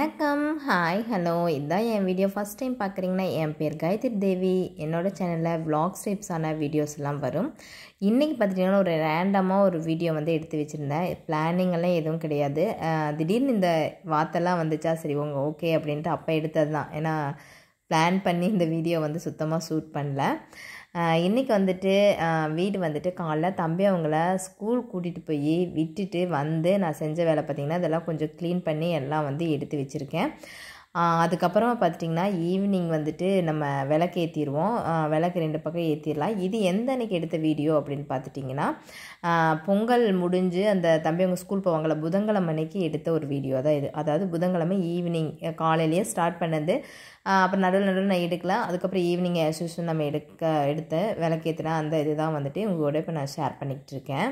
வணக்கம் hi hello இதான் என் video first time பார்க்குறீங்கன்னா என் பேர் காயத்ரி தேவி என்னோட சேனலில் vlog டைப்ஸான வீடியோஸ் எல்லாம் வரும் இன்றைக்கி பார்த்துட்டிங்கன்னா ஒரு ரேண்டமாக ஒரு வீடியோ வந்து எடுத்து வச்சுருந்தேன் பிளானிங் எல்லாம் எதுவும் கிடையாது அஹ் திடீர்னு இந்த வார்த்தைலாம் வந்துச்சா சரி உங்க ஓகே அப்படின்ட்டு அப்போ எடுத்தது தான் ஏன்னா பிளான் பண்ணி இந்த வீடியோ வந்து சுத்தமாக ஷூட் பண்ணல ஆஹ் இன்னைக்கு வந்துட்டு ஆஹ் வீடு வந்துட்டு காலைல தம்பி அவங்கள ஸ்கூல் கூட்டிகிட்டு போய் விட்டுட்டு வந்து நான் செஞ்ச வேலை பார்த்திங்கன்னா இதெல்லாம் கொஞ்சம் க்ளீன் பண்ணி எல்லாம் வந்து எடுத்து வச்சுருக்கேன் ஆஹ் அதுக்கப்புறமா பார்த்துட்டிங்கன்னா ஈவினிங் வந்துட்டு நம்ம விளக்கு ஏற்றிடுவோம் விளக்கு ரெண்டு பக்கம் ஏற்றிடலாம் இது எந்த அன்னைக்கு எடுத்த வீடியோ அப்படின்னு பார்த்துட்டிங்கன்னா ஆஹ் பொங்கல் முடிஞ்சு அந்த தம்பி அவங்க ஸ்கூல் போவாங்கள்ல புதன்கிழமை அன்னைக்கு எடுத்த ஒரு வீடியோ தான் இது அதாவது புதன்கிழமை ஈவினிங் காலையிலேயே ஸ்டார்ட் பண்ணது ஆஹ் அப்புறம் நடுவில் நடுவில் நான் எடுக்கல அதுக்கப்புறம் ஈவினிங் ஆஸ் நம்ம எடுக்க எடுத்து விளக்கேற்றினா அந்த இதுதான் வந்துட்டு உங்களோட இப்போ நான் ஷேர் பண்ணிக்கிட்டு இருக்கேன்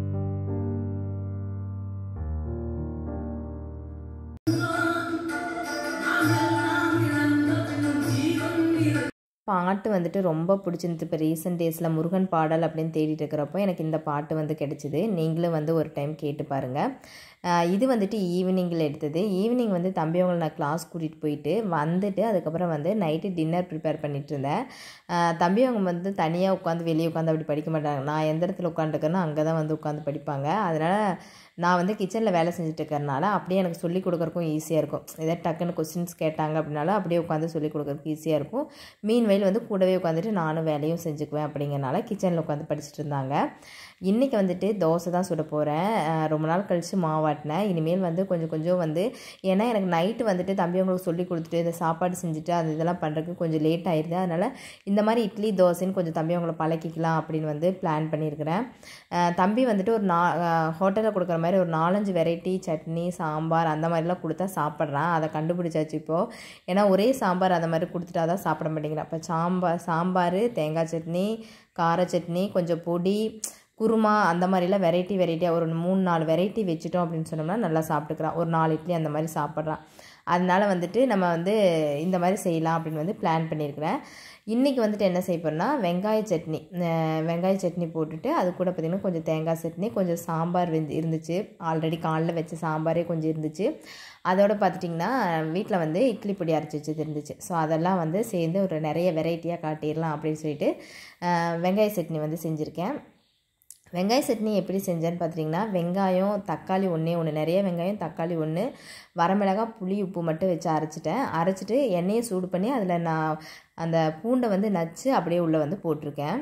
பாட்டு வந்துட்டு ரொம்ப பிடிச்சிருந்து இப்போ ரீசெண்ட் டேஸில் முருகன் பாடல் அப்படின்னு தேடிட்டு இருக்கிறப்போ எனக்கு இந்த பாட்டு வந்து கிடைச்சிது நீங்களும் வந்து ஒரு டைம் கேட்டு பாருங்கள் ஆஹ் இது வந்துட்டு ஈவினிங்கில் எடுத்தது ஈவினிங் வந்து தம்பி அவங்களை நான் கிளாஸ் கூட்டிகிட்டு போயிட்டு வந்துட்டு அதுக்கப்புறம் வந்து நைட்டு டின்னர் ப்ரிப்பேர் பண்ணிட்டு இருந்தேன் ஆஹ் தம்பி அவங்க வந்து தனியாக உட்காந்து வெளியே உட்காந்து அப்படி படிக்க மாட்டாங்க நான் எந்த இடத்துல உட்காந்துருக்கேனோ அங்கே தான் வந்து உட்காந்து படிப்பாங்க அதனால் நான் வந்து கிச்சனில் வேலை செஞ்சுட்டு இருக்கறனால அப்படியே எனக்கு சொல்லிக் கொடுக்குறக்கும் ஈஸியாக இருக்கும் ஏதாவது டக்குன்னு கொஸ்டின்ஸ் கேட்டாங்க அப்படின்னாலும் அப்படியே உட்காந்து சொல்லிக் கொடுக்குறதுக்கு ஈஸியாக இருக்கும் மீன் வயல் வந்து கூடவே உட்காந்துட்டு நானும் வேலையும் செஞ்சுக்குவேன் அப்படிங்கிறனால கிச்சனில் உட்காந்து படிச்சுட்டு இருந்தாங்க இன்றைக்கி வந்துட்டு தோசை தான் சுட போகிறேன் ரொம்ப நாள் கழித்து மாவாட்டினேன் இனிமேல் வந்து கொஞ்சம் கொஞ்சம் வந்து ஏன்னா எனக்கு நைட்டு வந்துட்டு தம்பி அவங்களுக்கு சொல்லி கொடுத்துட்டு இந்த சாப்பாடு செஞ்சுட்டு அது இதெல்லாம் பண்ணுறதுக்கு கொஞ்சம் லேட் ஆயிடுது அதனால் இந்த மாதிரி இட்லி தோசைன்னு கொஞ்சம் தம்பி அவங்கள பழக்கிக்கலாம் அப்படின்னு வந்து பிளான் பண்ணியிருக்கிறேன் அஹ் தம்பி வந்துட்டு ஒரு நா ஹோட்டலில் கொடுக்குற மாதிரி ஒரு நாலஞ்சு வெரைட்டி சட்னி சாம்பார் அந்த மாதிரிலாம் கொடுத்தா சாப்பிட்றான் அதை கண்டுபிடிச்சாச்சு இப்போது ஏன்னா ஒரே சாம்பார் அந்த மாதிரி கொடுத்துட்டா தான் சாப்பிட மாட்டேங்கிறான் இப்போ சாம்பார் சாம்பார் தேங்காய் சட்னி கார சட்னி கொஞ்சம் பொடி குருமா அந்த மாதிரிலாம் வெரைட்டி வெரைட்டியாக ஒரு மூணு நாலு வெரைட்டி வச்சுட்டோம் அப்படின்னு சொன்னோம்னா நல்லா சாப்பிட்டுக்கிறான் ஒரு நாலு இட்லி அந்த மாதிரி சாப்பிட்றான் அதனால வந்துட்டு நம்ம வந்து இந்த மாதிரி செய்யலாம் அப்படின்னு வந்து பிளான் பண்ணியிருக்கிறேன் இன்றைக்கி வந்துட்டு என்ன செய்ய போகிறேன்னா வெங்காய சட்னி அஹ் வெங்காய சட்னி போட்டுட்டு அது கூட பார்த்திங்கன்னா கொஞ்சம் தேங்காய் சட்னி கொஞ்சம் சாம்பார் வந்து இருந்துச்சு ஆல்ரெடி காலைல வச்ச சாம்பாரே கொஞ்சம் இருந்துச்சு அதோட பார்த்துட்டிங்கன்னா வீட்டில் வந்து இட்லி பொடி அரைச்சி வச்சது இருந்துச்சு ஸோ அதெல்லாம் வந்து சேர்ந்து ஒரு நிறைய வெரைட்டியாக காட்டிடலாம் அப்படின்னு சொல்லிட்டு அஹ் வெங்காய சட்னி வந்து செஞ்சுருக்கேன் வெங்காய சட்னி எப்படி செஞ்சேன்னு பார்த்தீங்கன்னா வெங்காயம் தக்காளி ஒன்றே ஒன்று நிறைய வெங்காயம் தக்காளி ஒன்று வரமிளகாய் புளி உப்பு மட்டும் வச்சு அரைச்சிட்டேன் அரைச்சிட்டு எண்ணெயை சூடு பண்ணி அதில் நான் அந்த பூண்டை வந்து நச்சு அப்படியே உள்ளே வந்து போட்டிருக்கேன்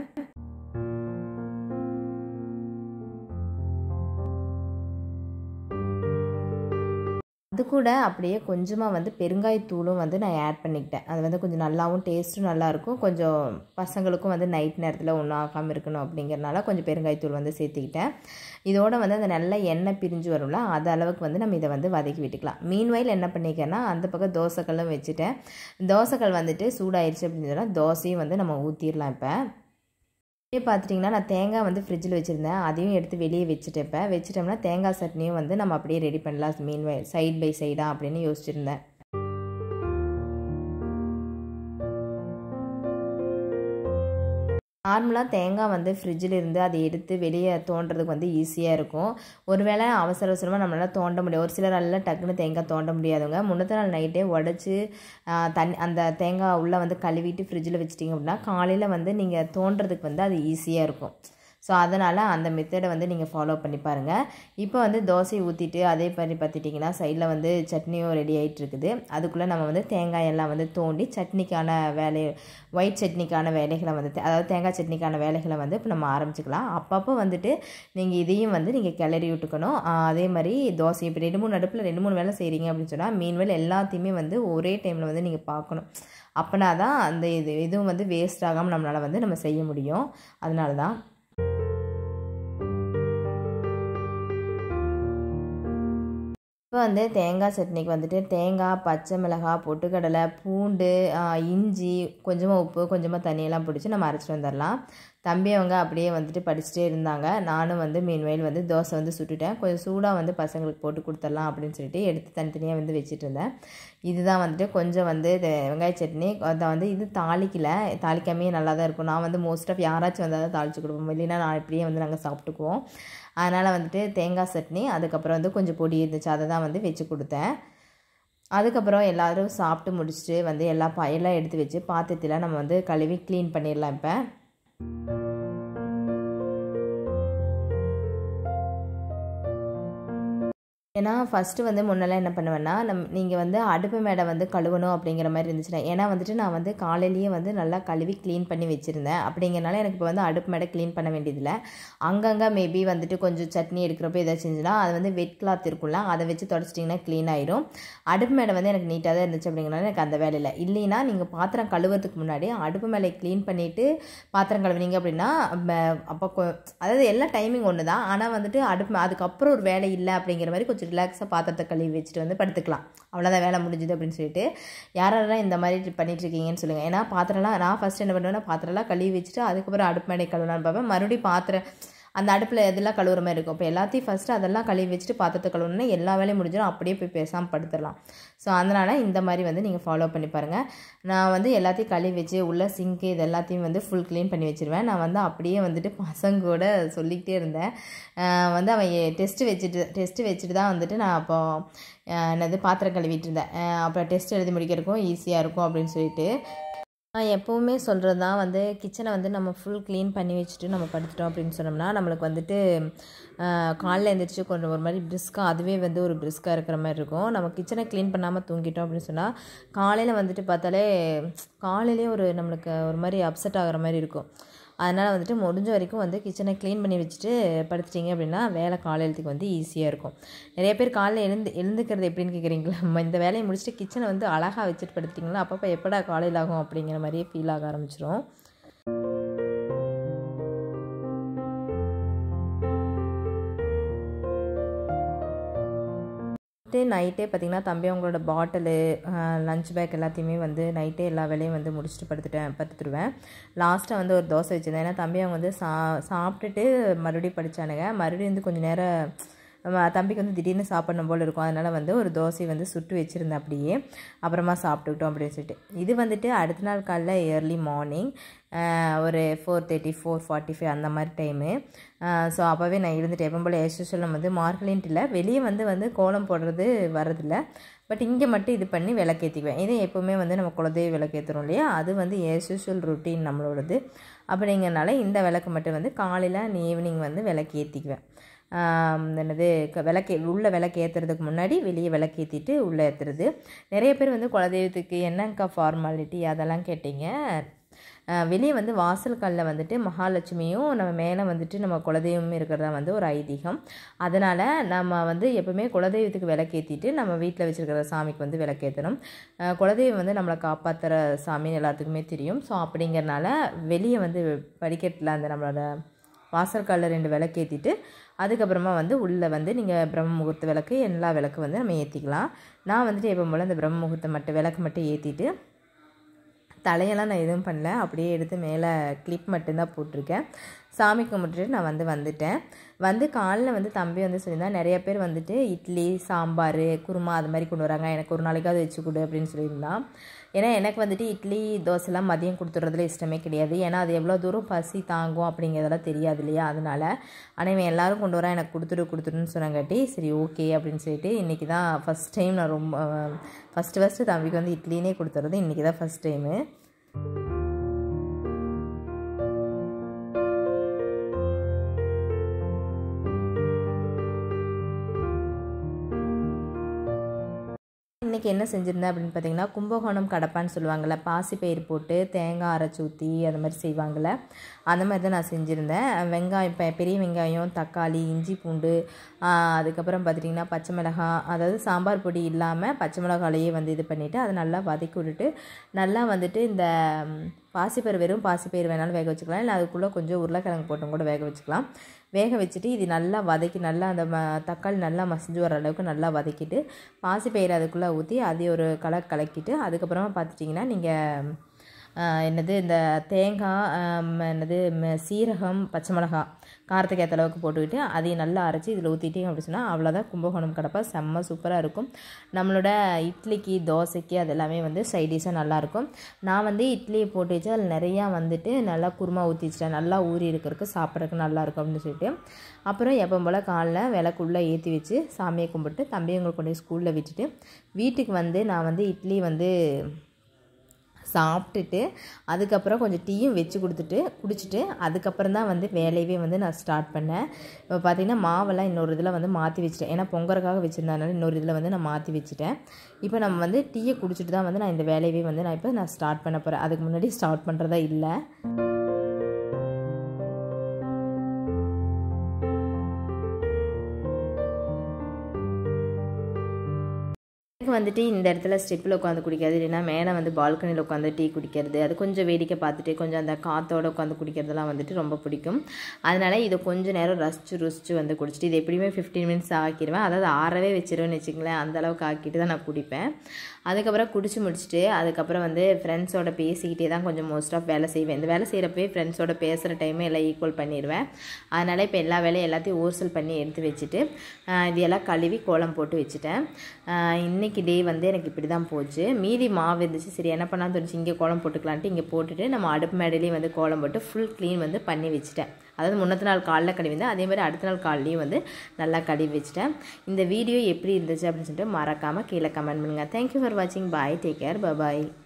அது கூட அப்படியே கொஞ்சமாக வந்து பெருங்காயத்தூளும் வந்து நான் ஆட் பண்ணிக்கிட்டேன் அது வந்து கொஞ்சம் நல்லாவும் டேஸ்ட்டும் நல்லாயிருக்கும் கொஞ்சம் பசங்களுக்கும் வந்து நைட் நேரத்தில் ஒன்றும் ஆகாமல் இருக்கணும் அப்படிங்கிறனால கொஞ்சம் பெருங்காயத்தூள் வந்து சேர்த்துக்கிட்டேன் இதோட வந்து அந்த நல்ல எண்ணெய் பிரிஞ்சு வரும்ல அது அளவுக்கு வந்து நம்ம இதை வந்து வதக்கி விட்டுக்கலாம் மீன்வயல் என்ன பண்ணிக்கன்னா அந்த பக்கம் தோசைக்கல்லும் வச்சுட்டேன் தோசைக்கல் வந்துட்டு சூடாயிருச்சு அப்படின்னு சொன்னால் தோசையும் வந்து நம்ம ஊற்றிடலாம் இப்போ அப்படியே பார்த்துட்டிங்கன்னா நான் தேங்காய் வந்து ஃப்ரிட்ஜில் வச்சுருந்தேன் அதையும் எடுத்து வெளியே வச்சுட்டேன் இப்போ வச்சுட்டோம்னா தேங்காய் சட்னியும் வந்து நம்ம அப்படியே ரெடி பண்ணலாம் மீன் சைட் பை சைடாக அப்படின்னு யோசிச்சிருந்தேன் நார்மலாக தேங்காய் வந்து ஃப்ரிட்ஜில் இருந்து அதை எடுத்து வெளியே தோண்டுறதுக்கு வந்து ஈஸியாக இருக்கும் ஒருவேளை அவசர அவசரமாக நம்மளால் தோண்ட முடியும் ஒரு சிலர் எல்லாம் டக்குன்னு தேங்காய் தோண்ட முடியாதவங்க முன்னத்த நாள் நைட்டே உடச்சி தண்ணி அந்த தேங்காய் உள்ளே வந்து கழுவிட்டு ஃப்ரிட்ஜில் வச்சிட்டிங்க அப்படின்னா காலையில் வந்து நீங்கள் தோண்டுறதுக்கு வந்து அது ஈஸியாக இருக்கும் ஸோ அதனால் அந்த மெத்தடை வந்து நீங்கள் ஃபாலோ பண்ணி பாருங்கள் இப்போ வந்து தோசை ஊற்றிட்டு அதே மாதிரி பார்த்துட்டிங்கன்னா சைடில் வந்து சட்னியும் ரெடி ஆகிட்டு இருக்குது அதுக்குள்ளே நம்ம வந்து தேங்காய் எல்லாம் வந்து தோண்டி சட்னிக்கான வேலை ஒயிட் சட்னிக்கான வேலைகளை வந்து அதாவது தேங்காய் சட்னிக்கான வேலைகளை வந்து இப்போ நம்ம ஆரம்பிச்சுக்கலாம் அப்பப்போ வந்துட்டு நீங்கள் இதையும் வந்து நீங்கள் கிளறி விட்டுக்கணும் அதே மாதிரி தோசை இப்போ ரெண்டு மூணு அடுப்பில் ரெண்டு மூணு வேலை செய்கிறீங்க அப்படின்னு சொன்னால் மீன் வேலை எல்லாத்தையுமே வந்து ஒரே டைமில் வந்து நீங்கள் பார்க்கணும் அப்போனா தான் அந்த இது இதுவும் வந்து வேஸ்ட் ஆகாமல் நம்மளால் வந்து நம்ம செய்ய முடியும் அதனால தான் இப்போ வந்து தேங்காய் சட்னிக்கு வந்துட்டு தேங்காய் பச்சை மிளகாய் பொட்டுக்கடலை பூண்டு இஞ்சி கொஞ்சமாக உப்பு கொஞ்சமாக தண்ணியெல்லாம் பிடிச்சி நம்ம அரைச்சிட்டு வந்துடலாம் தம்பி அவங்க அப்படியே வந்துட்டு படிச்சுட்டே இருந்தாங்க நானும் வந்து மீன்வயல் வந்து தோசை வந்து சுட்டுட்டேன் கொஞ்சம் சூடாக வந்து பசங்களுக்கு போட்டு கொடுத்துடலாம் அப்படின்னு சொல்லிட்டு எடுத்து தனித்தனியாக வந்து வச்சுட்டு இருந்தேன் இதுதான் வந்துட்டு கொஞ்சம் வந்து வெங்காய சட்னி அதை வந்து இது தாளிக்கல தாளிக்காமே நல்லா தான் இருக்கும் நான் வந்து மோஸ்ட் ஆஃப் யாராச்சும் வந்தால் தான் தாளிச்சு கொடுப்போம் இல்லைன்னா நான் இப்படியே வந்து நாங்கள் சாப்பிட்டுக்குவோம் அதனால் வந்துட்டு தேங்காய் சட்னி அதுக்கப்புறம் வந்து கொஞ்சம் பொடி இருந்துச்சு அதை தான் வந்து வச்சு கொடுத்தேன் அதுக்கப்புறம் எல்லோரும் சாப்பிட்டு முடிச்சுட்டு வந்து எல்லா பா எல்லாம் எடுத்து வச்சு பாத்திரத்தில் நம்ம வந்து கழுவி க்ளீன் பண்ணிடலாம் இப்போ ஏன்னா ஃபஸ்ட்டு வந்து முன்னெல்லாம் என்ன பண்ணுவேன்னா நம் நீங்கள் வந்து அடுப்பு மேடை வந்து கழுவணும் அப்படிங்கிற மாதிரி இருந்துச்சுன்னா ஏன்னா வந்துட்டு நான் வந்து காலையிலேயே வந்து நல்லா கழுவி க்ளீன் பண்ணி வச்சுருந்தேன் அப்படிங்கிறனால எனக்கு இப்போ வந்து அடுப்பு மேடை க்ளீன் பண்ண வேண்டியதில்லை அங்கங்கே மேபி வந்துட்டு கொஞ்சம் சட்னி எடுக்கிறப்ப ஏதாச்சும் செஞ்சுன்னா அது வந்து வெட் கிளாத் இருக்கும்ல அதை வச்சு தொடச்சிட்டிங்கன்னா க்ளீன் ஆயிரும் அடுப்பு மேடை வந்து எனக்கு நீட்டாக தான் இருந்துச்சு அப்படிங்கிறனால எனக்கு அந்த வேலை இல்லை இல்லைன்னா நீங்கள் பாத்திரம் கழுவுறதுக்கு முன்னாடி அடுப்பு மேலே க்ளீன் பண்ணிவிட்டு பாத்திரம் கழுவுனீங்க அப்படின்னா அப்போ அதாவது எல்லா டைமிங் ஒன்று தான் ஆனால் வந்துட்டு அடுப்பு அதுக்கப்புறம் ஒரு வேலை இல்லை அப்படிங்கிற மாதிரி கொஞ்சம் ரிலாக்ஸாக பாத்திரத்தை கழுவி வச்சுட்டு வந்து படுத்துக்கலாம் அவ்வளோதான் வேலை முடிஞ்சுது அப்படின்னு சொல்லிட்டு யாரெல்லாம் இந்த மாதிரி பண்ணிகிட்ருக்கீங்கன்னு சொல்லுங்கள் ஏன்னா பாத்திரம்லாம் நான் ஃபஸ்ட் என்ன பண்ணுவேன்னா பாத்திரம்லாம் கழுவி வச்சுட்டு அதுக்கப்புறம் அடுப்பு மேடை கழுவலான்னு பார்ப்பேன் மறுபடியும் பாத்திரம் அந்த அடுப்பில் எதெல்லாம் கழுவுற மாதிரி இருக்கும் இப்போ எல்லாத்தையும் ஃபஸ்ட்டு அதெல்லாம் கழுவி வச்சுட்டு பாத்திரத்தை கழுவுனா எல்லா வேலையும் முடிஞ்சிடும் அப்படியே போய் பேசாமல் படுத்துடலாம் ஸோ அதனால் இந்த மாதிரி வந்து நீங்கள் ஃபாலோ பண்ணி பாருங்கள் நான் வந்து எல்லாத்தையும் கழுவி வச்சு உள்ள சிங்க்கு இது எல்லாத்தையும் வந்து ஃபுல் க்ளீன் பண்ணி வச்சுருவேன் நான் வந்து அப்படியே வந்துட்டு பசங்கூட சொல்லிக்கிட்டே இருந்தேன் வந்து அவன் டெஸ்ட்டு வச்சுட்டு டெஸ்ட்டு வச்சுட்டு தான் வந்துட்டு நான் அப்போ என்னது பாத்திரம் கழுவிட்டு இருந்தேன் அப்புறம் டெஸ்ட் எழுதி முடிக்கிறதுக்கும் ஈஸியாக இருக்கும் அப்படின்னு சொல்லிட்டு நான் எப்போவுமே சொல்கிறது தான் வந்து கிச்சனை வந்து நம்ம ஃபுல் க்ளீன் பண்ணி வச்சுட்டு நம்ம படுத்துட்டோம் அப்படின்னு சொன்னோம்னா நம்மளுக்கு வந்துட்டு காலைல எழுந்திரிச்சு கொஞ்சம் ஒரு மாதிரி பிரிஸ்காக அதுவே வந்து ஒரு பிரிஸ்காக இருக்கிற மாதிரி இருக்கும் நம்ம கிச்சனை க்ளீன் பண்ணாமல் தூங்கிட்டோம் அப்படின்னு சொன்னால் காலையில் வந்துட்டு பார்த்தாலே காலையிலே ஒரு நம்மளுக்கு ஒரு மாதிரி அப்செட் ஆகிற மாதிரி இருக்கும் அதனால் வந்துட்டு முடிஞ்ச வரைக்கும் வந்து கிச்சனை க்ளீன் பண்ணி வச்சுட்டு படுத்துட்டிங்க அப்படின்னா வேலை காலையிலத்துக்கு வந்து ஈஸியாக இருக்கும் நிறைய பேர் காலையில் எழுந்து எழுந்துக்கிறது எப்படின்னு கேட்குறீங்களா நம்ம இந்த வேலையை முடிச்சுட்டு கிச்சனை வந்து அழகாக வச்சுட்டு படுத்திட்டிங்களா அப்பப்போ எப்படா காலையில் ஆகும் அப்படிங்கிற மாதிரியே ஃபீல் ஆக ஆரம்பிச்சிரும் நைட்டே பார்த்திங்கன்னா தம்பி அவங்களோட பாட்டிலு லஞ்ச் பேக் எல்லாத்தையுமே வந்து நைட்டே எல்லா வேலையும் வந்து முடிச்சுட்டு படுத்துட்டேன் படுத்துடுவேன் லாஸ்ட்டாக வந்து ஒரு தோசை வச்சுருந்தேன் ஏன்னா தம்பி அவங்க வந்து சா சாப்பிட்டுட்டு மறுபடியும் படித்தானுங்க மறுபடியும் வந்து கொஞ்சம் நேரம் தம்பிக்கு வந்து திடீர்னு சாப்பிடணும் போல் இருக்கும் அதனால் வந்து ஒரு தோசை வந்து சுட்டு வச்சுருந்தேன் அப்படியே அப்புறமா சாப்பிட்டுக்கிட்டோம் அப்படின்னு சொல்லிட்டு இது வந்துட்டு அடுத்த நாள் காலைல ஏர்லி மார்னிங் ஒரு four thirty four forty five அந்த மாதிரி டைமு ஸோ அப்போவே நான் இருந்துட்டு எப்போ போல் ஏசுவல் வந்து மார்கலின்ட்டு இல்லை வெளியே வந்து வந்து கோலம் போடுறது வரதில்லை பட் இங்கே மட்டும் இது பண்ணி விளக்கேற்றிக்குவேன் இதே எப்போவுமே வந்து நம்ம குலதெய்வ விளக்கேற்றுறோம் இல்லையா அது வந்து ஏசுவல் ருட்டீன் நம்மளோடது அப்படிங்கிறனால இந்த விளக்கு மட்டும் வந்து காலையில் ஈவினிங் வந்து விளக்கு ஏற்றிக்குவேன் என்னது விளக்கு உள்ளே விளக்கு ஏற்றுறதுக்கு முன்னாடி வெளியே விளக்கு ஏற்றிட்டு உள்ளே ஏற்றுறது நிறைய பேர் வந்து குலதெய்வத்துக்கு என்னங்கக்கா ஃபார்மாலிட்டி அதெல்லாம் கேட்டிங்க வெளியே வந்து வாசல் கல்லில் வந்துட்டு மகாலட்சுமியும் நம்ம மேலே வந்துட்டு நம்ம குலதெய்வமும் இருக்கிறதா வந்து ஒரு ஐதீகம் அதனால் நம்ம வந்து எப்பவுமே குலதெய்வத்துக்கு விளக்கேற்றிட்டு நம்ம வீட்டில் வச்சுருக்கிற சாமிக்கு வந்து விளக்கேற்றணும் குலதெய்வம் வந்து நம்மளை காப்பாற்றுற சாமின்னு எல்லாத்துக்குமே தெரியும் ஸோ அப்படிங்கிறனால வெளியே வந்து படிக்கட்டில் அந்த நம்மளோட வாசற்காலில் ரெண்டு விளக்கு ஏற்றிட்டு அதுக்கப்புறமா வந்து உள்ளே வந்து நீங்கள் பிரம்ம முகூர்த்த விளக்கு எல்லா விளக்கு வந்து நம்ம ஏற்றிக்கலாம் நான் வந்துட்டு எப்போ போல் இந்த பிரம்ம முகூர்த்தம் மட்டும் விளக்கு மட்டும் ஏற்றிட்டு தலையெல்லாம் நான் எதுவும் பண்ணல அப்படியே எடுத்து மேலே கிளிப் மட்டும்தான் போட்டிருக்கேன் சாமி கும்பிட்டுட்டு நான் வந்து வந்துட்டேன் வந்து காலைல வந்து தம்பி வந்து சொல்லியிருந்தா நிறைய பேர் வந்துட்டு இட்லி சாம்பார் குருமா அது மாதிரி கொண்டு வராங்க எனக்கு ஒரு நாளைக்காவது வச்சு கொடு அப்படின்னு சொல்லியிருந்தான் ஏன்னா எனக்கு வந்துட்டு இட்லி தோசைலாம் மதியம் கொடுத்துட்றதுல இஷ்டமே கிடையாது ஏன்னா அது எவ்வளோ தூரம் பசி தாங்கும் அப்படிங்கிறதெல்லாம் தெரியாது இல்லையா அதனால் ஆனால் இவன் எல்லோரும் கொண்டு வரா எனக்கு கொடுத்துட்டு கொடுத்துட்டுன்னு சொன்னாங்காட்டி சரி ஓகே அப்படின்னு சொல்லிட்டு இன்றைக்கி தான் ஃபஸ்ட் டைம் நான் ரொம்ப ஃபஸ்ட்டு ஃபஸ்ட்டு தம்பிக்கு வந்து இட்லினே கொடுத்துறது இன்றைக்கி தான் ஃபஸ்ட் டைமு இன்றைக்கி என்ன செஞ்சுருந்தேன் அப்படின்னு பார்த்தீங்கன்னா கும்பகோணம் கடப்பான்னு சொல்லுவாங்கள்ல பாசிப்பயிர் போட்டு தேங்காய் அரைச்சி ஊற்றி அந்த மாதிரி செய்வாங்கள்ல அந்த மாதிரி தான் நான் செஞ்சுருந்தேன் வெங்காயம் இப்போ பெரிய வெங்காயம் தக்காளி இஞ்சி பூண்டு அதுக்கப்புறம் பார்த்துட்டிங்கன்னா பச்சை மிளகாய் அதாவது சாம்பார் பொடி இல்லாமல் பச்சை மிளகாலையே வந்து இது பண்ணிவிட்டு அதை நல்லா வதக்கி விட்டுட்டு நல்லா வந்துட்டு இந்த பாசிப்பயிர் வெறும் பாசிப்பயிர் வேணாலும் வேக வச்சுக்கலாம் இல்லை அதுக்குள்ளே கொஞ்சம் உருளைக்கிழங்கு போட்டும் கூட வேக வச்சுக்கலாம் வேக வச்சுட்டு இது நல்லா வதக்கி நல்லா அந்த ம தக்காளி நல்லா மசிஞ்சு வர அளவுக்கு நல்லா வதக்கிட்டு பாசிப்பயிர் அதுக்குள்ளே ஊற்றி அதை ஒரு கலர் கலக்கிட்டு அதுக்கப்புறமா பார்த்துட்டிங்கன்னா நீங்கள் ஆஹ், என்னது இந்த தேங்காய் ஆம், என்னது ம- சீரகம் பச்சை மிளகா காரத்துக்கு ஏற்ற அளவுக்கு போட்டுக்கிட்டு அதையும் நல்லா அரைச்சி இதில் ஊற்றிட்டீங்க அப்படி சொன்னால் அவ்வளோதான் கும்பகோணம் கடப்பா செம்ம சூப்பராக இருக்கும் நம்மளோட இட்லிக்கு தோசைக்கு அது எல்லாமே வந்து சைடிஷாக நல்லாயிருக்கும் நான் வந்து இட்லியை போட்டு வச்சு அதில் நிறையா வந்துட்டு நல்லா குருமா ஊற்றி வச்சிட்டேன் நல்லா ஊறி இருக்கிறதுக்கு சாப்பிட்றதுக்கு நல்லாயிருக்கும் அப்படின்னு சொல்லிட்டு அப்புறம் எப்போ போல் காலைல விளக்குள்ளே ஏற்றி வச்சு சாமியை கும்பிட்டு தம்பிங்களை கொண்டு போய் ஸ்கூலில் விட்டுட்டு வீட்டுக்கு வந்து நான் வந்து இட்லி வந்து சாப்பிட்டுட்டு அதுக்கப்புறம் கொஞ்சம் டீயும் வச்சு கொடுத்துட்டு குடிச்சிட்டு அதுக்கப்புறம் தான் வந்து வேலையவே வந்து நான் ஸ்டார்ட் பண்ணேன் இப்போ பார்த்தீங்கன்னா மாவெல்லாம் இன்னொரு இதில் வந்து மாற்றி வச்சுட்டேன் ஏன்னா பொங்கலுக்காக வச்சுருந்தனால இன்னொரு இதில் வந்து நான் மாற்றி வச்சுட்டேன் இப்போ நம்ம வந்து டீயை குடிச்சிட்டு தான் வந்து நான் இந்த வேலையவே வந்து நான் இப்போ நான் ஸ்டார்ட் பண்ண போகிறேன் அதுக்கு முன்னாடி ஸ்டார்ட் பண்ணுறதா இல்லை எனக்கு வந்துட்டு இந்த இடத்துல ஸ்டெப்பில் உட்காந்து குடிக்கிறது இல்லைன்னா மேலே வந்து பால்கனியில் உட்காந்து டீ குடிக்கிறது அது கொஞ்சம் வேடிக்கை பார்த்துட்டு கொஞ்சம் அந்த காற்றோட உட்காந்து குடிக்கிறதெல்லாம் வந்துட்டு ரொம்ப பிடிக்கும் அதனால் இதை கொஞ்சம் நேரம் ரசிச்சு ருசிச்சு வந்து குடிச்சிட்டு இது எப்படியுமே ஃபிஃப்டீன் மினிட்ஸ் ஆக்கிடுவேன் அதாவது ஆறவே வச்சிருவேன்னு வச்சுங்களேன் அந்த அளவுக்கு ஆக்கிட்டு தான் நான் குடிப்பேன் அதுக்கப்புறம் குடிச்சு முடிச்சுட்டு அதுக்கப்புறம் வந்து ஃப்ரெண்ட்ஸோட பேசிக்கிட்டே தான் கொஞ்சம் மோஸ்ட் ஆஃப் வேலை செய்வேன் இந்த வேலை செய்கிறப்பவே ஃப்ரெண்ட்ஸோட பேசுகிற டைமே எல்லாம் ஈக்குவல் பண்ணிடுவேன் அதனால் இப்போ எல்லா வேலையும் எல்லாத்தையும் ஓர்சல் பண்ணி எடுத்து வச்சுட்டு ஆஹ் இது எல்லாம் கழுவி கோலம் போட்டு வச்சுட்டேன் ஆஹ் இன்னைக்கு டே வந்து எனக்கு இப்படி தான் போச்சு மீதி மாவு இருந்துச்சு சரி என்ன பண்ணான்னு தோணுச்சு இங்கே கோலம் போட்டுக்கலான்ட்டு இங்கே போட்டுட்டு நம்ம அடுப்பு மேடையிலையும் வந்து கோலம் போட்டு ஃபுல் க்ளீன் வந்து பண்ணி வச்சுட்டேன் அதாவது முன்னத்து நாள் காலைல கழுவிந்தேன் அதே மாதிரி அடுத்த நாள் காலையிலையும் வந்து நல்லா கழுவி வச்சுட்டேன் இந்த வீடியோ எப்படி இருந்துச்சு அப்படின்னு சொல்லிட்டு மறக்காமல் கீழே கமெண்ட் பண்ணுங்கள் தேங்க்யூ ஃபார் வாட்சிங் பாய் டேக் கேர் பாய்